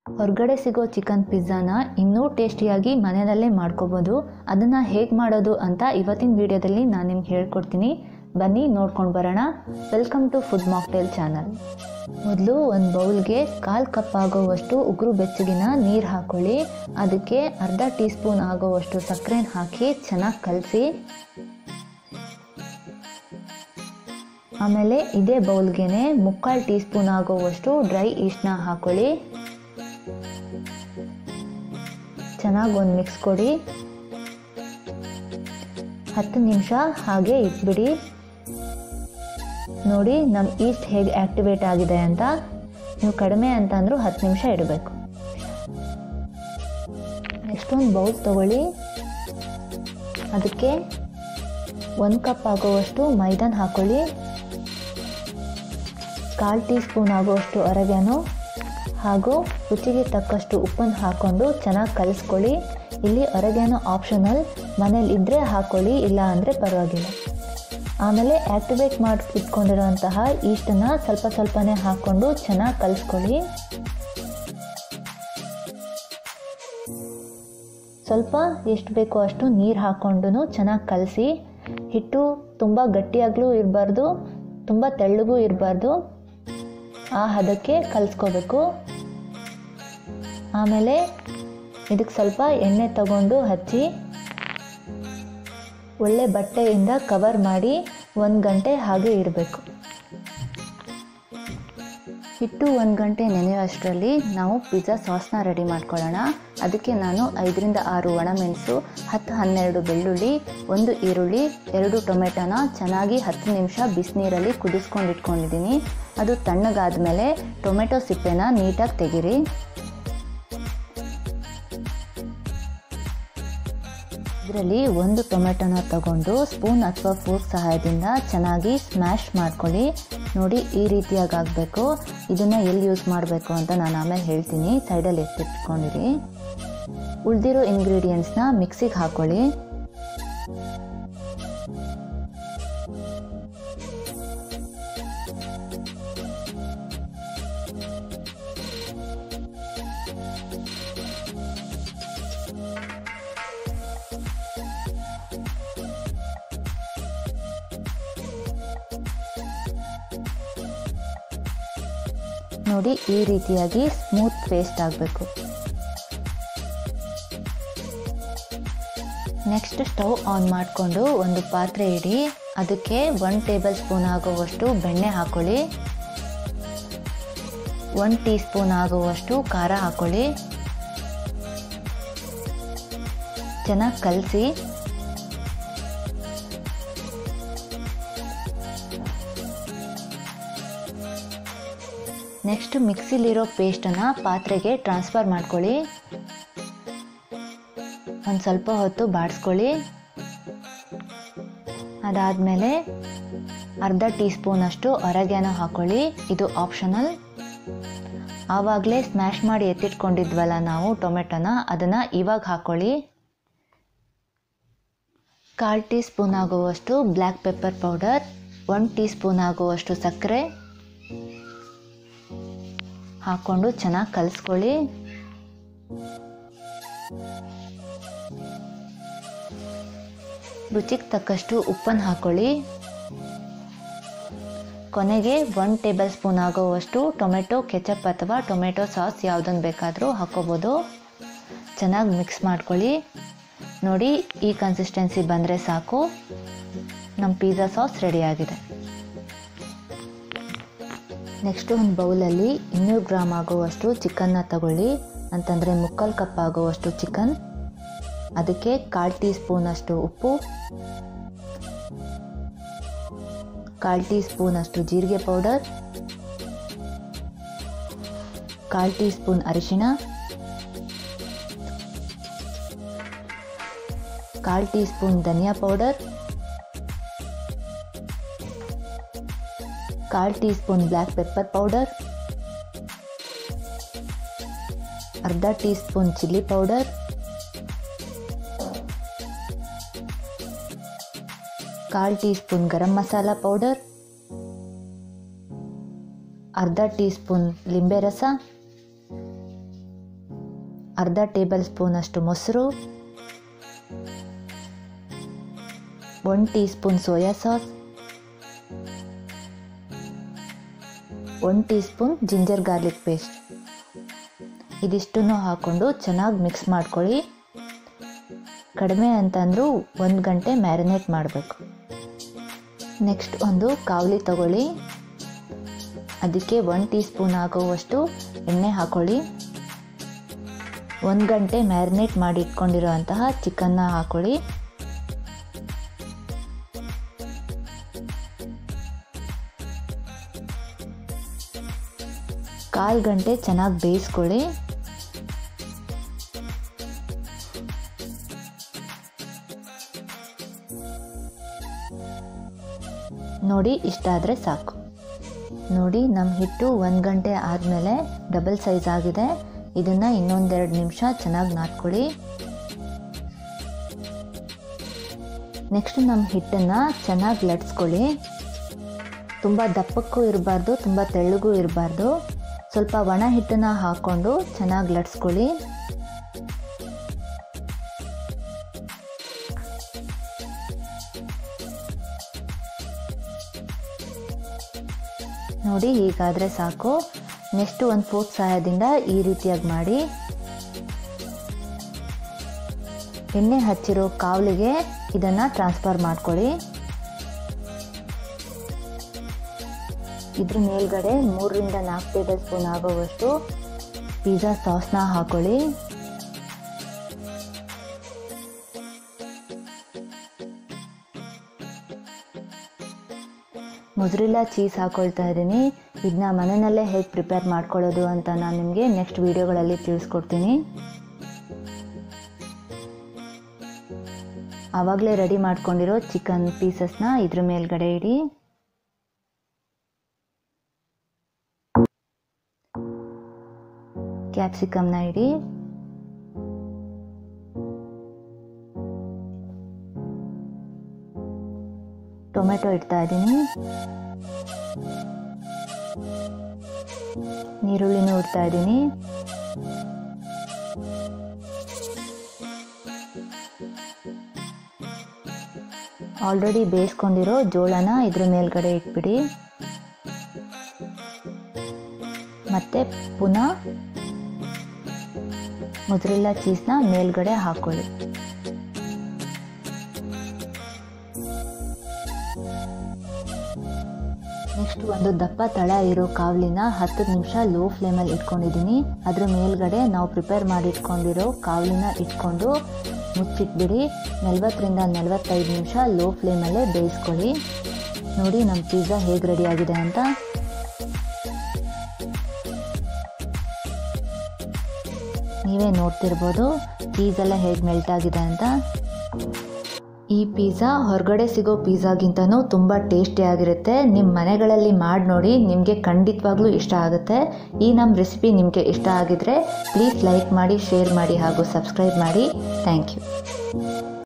ಹೊರಗಡೆ ಸಿಗೋ ಚಿಕನ್ ಪಿಜ್ಜಾನ ಇನ್ನೂ ಟೇಸ್ಟಿಯಾಗಿ ಮನೆಯಲ್ಲೇ ಮಾಡ್ಕೋಬೋದು ಅದನ್ನು ಹೇಗೆ ಮಾಡೋದು ಅಂತ ಇವತ್ತಿನ ವಿಡಿಯೋದಲ್ಲಿ ನಾನು ನಿಮ್ಗೆ ಹೇಳ್ಕೊಡ್ತೀನಿ ಬನ್ನಿ ನೋಡ್ಕೊಂಡು ಬರೋಣ welcome to food mocktail channel ಮೊದಲು ಒಂದು ಬೌಲ್ಗೆ ಕಾಲು ಕಪ್ ಆಗೋವಷ್ಟು ಉಗುರು ಬೆಚ್ಚಗಿನ ನೀರು ಹಾಕ್ಕೊಳ್ಳಿ ಅದಕ್ಕೆ ಅರ್ಧ ಟೀ ಸ್ಪೂನ್ ಆಗೋವಷ್ಟು ಸಕ್ಕರೆನ ಹಾಕಿ ಚೆನ್ನಾಗಿ ಕಲಸಿ ಆಮೇಲೆ ಇದೇ ಬೌಲ್ಗೆ ಮುಕ್ಕಾಲು ಟೀ ಸ್ಪೂನ್ ಆಗೋವಷ್ಟು ಡ್ರೈ ಈಸ್ಟ್ನ ಹಾಕೊಳ್ಳಿ ಚೆನ್ನಾಗಿ ಒಂದು ಮಿಕ್ಸ್ ಕೊಡಿ ಹತ್ತು ನಿಮಿಷ ಹಾಗೆ ಇಟ್ಬಿಡಿ ನೋಡಿ ನಮ್ಮ ಈಸ್ಟ್ ಹೇಗೆ ಆ್ಯಕ್ಟಿವೇಟ್ ಆಗಿದೆ ಅಂತ ನೀವು ಕಡಿಮೆ ಅಂತ ಅಂದರೂ ಹತ್ತು ನಿಮಿಷ ಇಡಬೇಕು ನೆಕ್ಸ್ಟ್ ಒಂದು ಬೌಲ್ ತಗೊಳ್ಳಿ ಅದಕ್ಕೆ ಒಂದು ಕಪ್ ಆಗುವಷ್ಟು ಮೈದಾನ ಹಾಕೊಳ್ಳಿ ಕಾಲು ಟೀ ಸ್ಪೂನ್ ಆಗುವಷ್ಟು ಅರಗ್ಯಾನು ಹಾಗೂ ರುಚಿಗೆ ತಕ್ಕಷ್ಟು ಉಪ್ಪನ್ನು ಹಾಕ್ಕೊಂಡು ಚೆನ್ನಾಗಿ ಕಲಿಸ್ಕೊಳ್ಳಿ ಇಲ್ಲಿ ಅರಗ್ಯಾನು ಆಪ್ಷನಲ್ ಮನೇಲಿ ಇದ್ದರೆ ಹಾಕ್ಕೊಳ್ಳಿ ಇಲ್ಲ ಅಂದರೆ ಪರವಾಗಿಲ್ಲ ಆಮೇಲೆ ಆ್ಯಕ್ಟಿವೇಟ್ ಮಾಡಿ ಇಟ್ಕೊಂಡಿರೋಂತಹ ಈಸ್ಟನ್ನು ಸ್ವಲ್ಪ ಸ್ವಲ್ಪನೇ ಹಾಕ್ಕೊಂಡು ಚೆನ್ನಾಗಿ ಕಲಿಸ್ಕೊಳ್ಳಿ ಸ್ವಲ್ಪ ಎಷ್ಟು ಬೇಕೋ ಅಷ್ಟು ನೀರು ಹಾಕ್ಕೊಂಡು ಚೆನ್ನಾಗಿ ಕಲಸಿ ಹಿಟ್ಟು ತುಂಬ ಗಟ್ಟಿಯಾಗಲೂ ಇರಬಾರ್ದು ತುಂಬ ತೆಳ್ಳಗೂ ಇರಬಾರ್ದು ಆ ಹದಕ್ಕೆ ಕಲಿಸ್ಕೋಬೇಕು ಆಮೇಲೆ ಇದಕ್ಕೆ ಸ್ವಲ್ಪ ಎಣ್ಣೆ ತಗೊಂಡು ಹಚ್ಚಿ ಒಳ್ಳೆ ಬಟ್ಟೆಯಿಂದ ಕವರ್ ಮಾಡಿ ಒಂದು ಗಂಟೆ ಹಾಗೆ ಇಡಬೇಕು ಹಿಟ್ಟು ಒಂದು ಗಂಟೆ ನೆನೆಯುವಷ್ಟರಲ್ಲಿ ನಾವು ಪಿಜ್ಜಾ ಸಾಸ್ನ ರೆಡಿ ಮಾಡ್ಕೊಳ್ಳೋಣ ಅದಕ್ಕೆ ನಾನು ಐದರಿಂದ ಆರು ಒಣಮೆಣಸು ಹತ್ತು ಹನ್ನೆರಡು ಬೆಳ್ಳುಳ್ಳಿ ಒಂದು ಈರುಳ್ಳಿ ಎರಡು ಟೊಮೆಟೊನ ಚೆನ್ನಾಗಿ ಹತ್ತು ನಿಮಿಷ ಬಿಸಿನೀರಲ್ಲಿ ಕುದಿಸ್ಕೊಂಡು ಇಟ್ಕೊಂಡಿದ್ದೀನಿ ಅದು ತಣ್ಣಗಾದ ಮೇಲೆ ಟೊಮೆಟೊ ಸಿಪ್ಪೆನ ನೀಟಾಗಿ ತೆಗಿರಿ ಇದರಲ್ಲಿ ಒಂದು ಟೊಮೆಟೊನ ತಗೊಂಡು ಸ್ಪೂನ್ ಅಥವಾ ಫೋರ್ಕ್ ಸಹಾಯದಿಂದ ಚೆನ್ನಾಗಿ ಸ್ಮ್ಯಾಶ್ ಮಾಡ್ಕೊಳ್ಳಿ ನೋಡಿ ಈ ರೀತಿಯಾಗಿ ಆಗಬೇಕು ಇದನ್ನು ಎಲ್ಲಿ ಯೂಸ್ ಮಾಡಬೇಕು ಅಂತ ನಾನು ಆಮೇಲೆ ಹೇಳ್ತೀನಿ ಸೈಡಲ್ಲಿ ಎತ್ತಿಟ್ಕೊಂಡಿರಿ ಉಳಿದಿರೋ ಇಂಗ್ರೀಡಿಯೆಂಟ್ಸ್ನ ಮಿಕ್ಸಿಗೆ ಹಾಕ್ಕೊಳ್ಳಿ ನೋಡಿ ಈ ರೀತಿಯಾಗಿ ಸ್ಮೂತ್ ಪೇಸ್ಟ್ ಆಗಬೇಕು ನೆಕ್ಸ್ಟ್ ಸ್ಟವ್ ಆನ್ ಮಾಡಿಕೊಂಡು ಒಂದು ಪಾತ್ರೆ ಇಡಿ ಅದಕ್ಕೆ ಒನ್ ಟೇಬಲ್ ಸ್ಪೂನ್ ಆಗುವಷ್ಟು ಬೆಣ್ಣೆ ಹಾಕೊಳ್ಳಿ ಒನ್ ಟೀ ಸ್ಪೂನ್ ಆಗುವಷ್ಟು ಖಾರ ಹಾಕೊಳ್ಳಿ ಚೆನ್ನಾಗಿ ಕಲಸಿ ನೆಕ್ಸ್ಟ್ ಮಿಕ್ಸಿಲಿರೋ ಪೇಸ್ಟನ್ನು ಪಾತ್ರೆಗೆ ಟ್ರಾನ್ಸ್ಫರ್ ಮಾಡ್ಕೊಳ್ಳಿ ಒಂದು ಸ್ವಲ್ಪ ಹೊತ್ತು ಬಾಡಿಸ್ಕೊಳ್ಳಿ ಅದಾದಮೇಲೆ ಅರ್ಧ ಟೀ ಸ್ಪೂನಷ್ಟು ಅರಗ್ಯಾನೋ ಹಾಕ್ಕೊಳ್ಳಿ ಇದು ಆಪ್ಷನಲ್ ಆವಾಗಲೇ ಸ್ಮ್ಯಾಶ್ ಮಾಡಿ ಎತ್ತಿಟ್ಕೊಂಡಿದ್ವಲ್ಲ ನಾವು ಟೊಮೆಟೊನ ಅದನ್ನು ಇವಾಗ ಹಾಕ್ಕೊಳ್ಳಿ ಕಾಲು ಟೀ ಸ್ಪೂನ್ ಆಗುವಷ್ಟು black pepper powder one teaspoon ಆಗುವಷ್ಟು ಸಕ್ಕರೆ ಹಾಕ್ಕೊಂಡು ಚೆನ್ನಾಗಿ ಕಲಿಸ್ಕೊಳ್ಳಿ ರುಚಿಗೆ ತಕ್ಕಷ್ಟು ಉಪ್ಪನ್ನು ಹಾಕ್ಕೊಳ್ಳಿ ಕೊನೆಗೆ ಒನ್ ಟೇಬಲ್ ಸ್ಪೂನ್ ಆಗುವಷ್ಟು ಟೊಮೆಟೊ ಕೆಚಪ್ ಅಥವಾ ಟೊಮೆಟೊ ಸಾಸ್ ಯಾವುದನ್ನು ಬೇಕಾದರೂ ಹಾಕ್ಕೋಬೋದು ಚೆನ್ನಾಗಿ ಮಿಕ್ಸ್ ಮಾಡ್ಕೊಳ್ಳಿ ನೋಡಿ ಈ ಕನ್ಸಿಸ್ಟೆನ್ಸಿ ಬಂದರೆ ಸಾಕು ನಮ್ಮ ಪಿಜ್ಜಾ ಸಾಸ್ ರೆಡಿಯಾಗಿದೆ ನೆಕ್ಸ್ಟ್ ಒಂದು ಬೌಲಲ್ಲಿ ಇನ್ನೂರು ಗ್ರಾಮ್ ಆಗುವಷ್ಟು ಚಿಕನ್ನ ತಗೊಳ್ಳಿ ಅಂತಂದರೆ ಮುಕ್ಕಾಲು ಕಪ್ ಆಗುವಷ್ಟು ಚಿಕನ್ ಅದಕ್ಕೆ ಕಾಲು ಟೀ ಸ್ಪೂನಷ್ಟು ಉಪ್ಪು ಕಾಲು ಟೀ ಸ್ಪೂನಷ್ಟು ಜೀರಿಗೆ ಪೌಡರ್ ಕಾಲು ಟೀ ಸ್ಪೂನ್ ಅರಿಶಿಣ ಕಾಲು ಟೀ ಸ್ಪೂನ್ ಧನಿಯಾ ಪೌಡರ್ ಕಾಲು teaspoon black pepper powder ಅರ್ಧ ಟೀ ಸ್ಪೂನ್ ಚಿಲ್ಲಿ ಪೌಡರ್ ಕಾಲು teaspoon garam masala powder ಅರ್ಧ ಟೀ ಸ್ಪೂನ್ ಲಿಂಬೆ ರಸ ಅರ್ಧ ಟೇಬಲ್ ಸ್ಪೂನಷ್ಟು ಮೊಸರು one teaspoon soya sauce one teaspoon ginger garlic paste ಇದಿಷ್ಟನ್ನು ಹಾಕ್ಕೊಂಡು ಚೆನ್ನಾಗಿ ಮಿಕ್ಸ್ ಮಾಡ್ಕೊಳ್ಳಿ ಕಡಿಮೆ ಅಂತಂದರೂ ಒಂದು ಗಂಟೆ ಮ್ಯಾರಿನೇಟ್ ಮಾಡಬೇಕು ನೆಕ್ಸ್ಟ್ ಒಂದು ಕಾವಲಿ ತಗೊಳ್ಳಿ ಅದಕ್ಕೆ ಒನ್ ಟೀ ಸ್ಪೂನ್ ಆಗುವಷ್ಟು ಎಣ್ಣೆ ಹಾಕೊಳ್ಳಿ ಒಂದು ಗಂಟೆ ಮ್ಯಾರಿನೇಟ್ ಮಾಡಿ ಇಟ್ಕೊಂಡಿರೋ ಅಂತಹ ಚಿಕನ್ನ ಹಾಕೊಳ್ಳಿ ಕಾಲು ಗಂಟೆ ಚೆನ್ನಾಗಿ ಬೇಯಿಸ್ಕೊಳ್ಳಿ ನೋಡಿ ಇಷ್ಟಾದರೆ ಸಾಕು ನೋಡಿ ನಮ್ಮ ಹಿಟ್ಟು ಒಂದು ಗಂಟೆ ಆದಮೇಲೆ ಡಬಲ್ ಸೈಜ್ ಆಗಿದೆ ಇದನ್ನು ಇನ್ನೊಂದೆರಡು ನಿಮಿಷ ಚೆನ್ನಾಗಿ ನಾದ್ಕೊಳ್ಳಿ ನೆಕ್ಸ್ಟ್ ನಮ್ಮ ಹಿಟ್ಟನ್ನು ಚೆನ್ನಾಗಿ ಲಟ್ಸ್ಕೊಳ್ಳಿ ತುಂಬ ದಪ್ಪಕ್ಕೂ ಇರಬಾರ್ದು ತುಂಬ ತೆಳ್ಳಗೂ ಇರಬಾರ್ದು ಸ್ವಲ್ಪ ಒಣ ಹಿಟ್ಟನ್ನು ಹಾಕ್ಕೊಂಡು ಚೆನ್ನಾಗಿ ಲಟ್ಸ್ಕೊಳ್ಳಿ ನೋಡಿ ಹೀಗಾದರೆ ಸಾಕು ನೆಕ್ಸ್ಟ್ ಒಂದು ಫೋರ್ಕ್ ಸಹಾಯದಿಂದ ಈ ರೀತಿಯಾಗಿ ಮಾಡಿ ಎಣ್ಣೆ ಹಚ್ಚಿರೋ ಕಾವಲಿಗೆ ಇದನ್ನು ಟ್ರಾನ್ಸ್ಫರ್ ಮಾಡ್ಕೊಳ್ಳಿ ಇದ್ರ ಮೇಲ್ಗಡೆ ಮೂರರಿಂದ ನಾಲ್ಕು ಟೇಬಲ್ ಸ್ಪೂನ್ ಆಗೋವಷ್ಟು ಪಿಜ್ಜಾ ಸಾಸ್ನ ಹಾಕೊಳ್ಳಿ ಮೊಜ್ರಿಲ್ಲಾ ಚೀಸ್ ಹಾಕೊಳ್ತಾ ಇದ್ದೀನಿ ಇದನ್ನ ಮನೆಯಲ್ಲೇ ಹೇಗೆ ಪ್ರಿಪೇರ್ ಮಾಡ್ಕೊಳ್ಳೋದು ಅಂತ ನಾನು ನಿಮಗೆ ನೆಕ್ಸ್ಟ್ ವೀಡಿಯೋಗಳಲ್ಲಿ ತಿಳಿಸ್ಕೊಡ್ತೀನಿ ಆವಾಗಲೇ ರೆಡಿ ಮಾಡ್ಕೊಂಡಿರೋ ಚಿಕನ್ ಪೀಸಸ್ನ ಇದ್ರ ಮೇಲ್ಗಡೆ ಇಡಿ ಕ್ಯಾಪ್ಸಿಕಮ್ನ ಇಡಿ ಟೊಮೆಟೊ ಇಡ್ತಾ ಇದ್ದೀನಿ ನೀರುಳ್ಳಿನೂ ಇಡ್ತಾ ಇದ್ದೀನಿ ಆಲ್ರೆಡಿ ಬೇಯಿಸ್ಕೊಂಡಿರೋ ಜೋಳನ ಇದ್ರ ಮೇಲ್ಗಡೆ ಇಟ್ಬಿಡಿ ಮತ್ತೆ ಪುನಃ ಮೊಜ್ರೆಲ್ಲ ಚೀಸ್ನ ಮೇಲ್ಗಡೆ ಹಾಕೊಳ್ಳಿ ನೆಕ್ಸ್ಟ್ ಒಂದು ದಪ್ಪ ತಳ ಇರೋ ಕಾವಲಿನ ಹತ್ತು ನಿಮಿಷ ಲೋ ಫ್ಲೇಮಲ್ಲಿ ಇಟ್ಕೊಂಡಿದ್ದೀನಿ ಅದ್ರ ಮೇಲ್ಗಡೆ ನಾವು ಪ್ರಿಪೇರ್ ಮಾಡಿ ಇಟ್ಕೊಂಡಿರೋ ಕಾವಲಿನ ಇಟ್ಕೊಂಡು ಮುಚ್ಚಿಟ್ಬಿಡಿ ನಲ್ವತ್ತರಿಂದ ನಲವತ್ತೈದು ನಿಮಿಷ ಲೋ ಫ್ಲೇಮಲ್ಲೇ ಬೇಯಿಸ್ಕೊಳ್ಳಿ ನೋಡಿ ನಮ್ಮ ಪಿಜ್ಜಾ ಹೇಗೆ ರೆಡಿ ಆಗಿದೆ ಅಂತ ನೀವೇ ನೋಡ್ತಿರ್ಬೋದು ಚೀಸೆಲ್ಲ ಹೇಗೆ ಮೆಲ್ಟ್ ಆಗಿದೆ ಅಂತ ಈ ಪಿಜ್ಜಾ ಹೊರಗಡೆ ಸಿಗೋ ಪಿಜ್ಜಾಗಿಂತನೂ ತುಂಬ ಟೇಸ್ಟಿಯಾಗಿರುತ್ತೆ ನಿಮ್ಮ ಮನೆಗಳಲ್ಲಿ ಮಾಡಿ ನೋಡಿ ನಿಮಗೆ ಖಂಡಿತವಾಗ್ಲೂ ಇಷ್ಟ ಆಗುತ್ತೆ ಈ ನಮ್ಮ ರೆಸಿಪಿ ನಿಮಗೆ ಇಷ್ಟ ಆಗಿದ್ರೆ ಪ್ಲೀಸ್ ಲೈಕ್ ಮಾಡಿ ಶೇರ್ ಮಾಡಿ ಹಾಗೂ ಸಬ್ಸ್ಕ್ರೈಬ್ ಮಾಡಿ ಥ್ಯಾಂಕ್ ಯು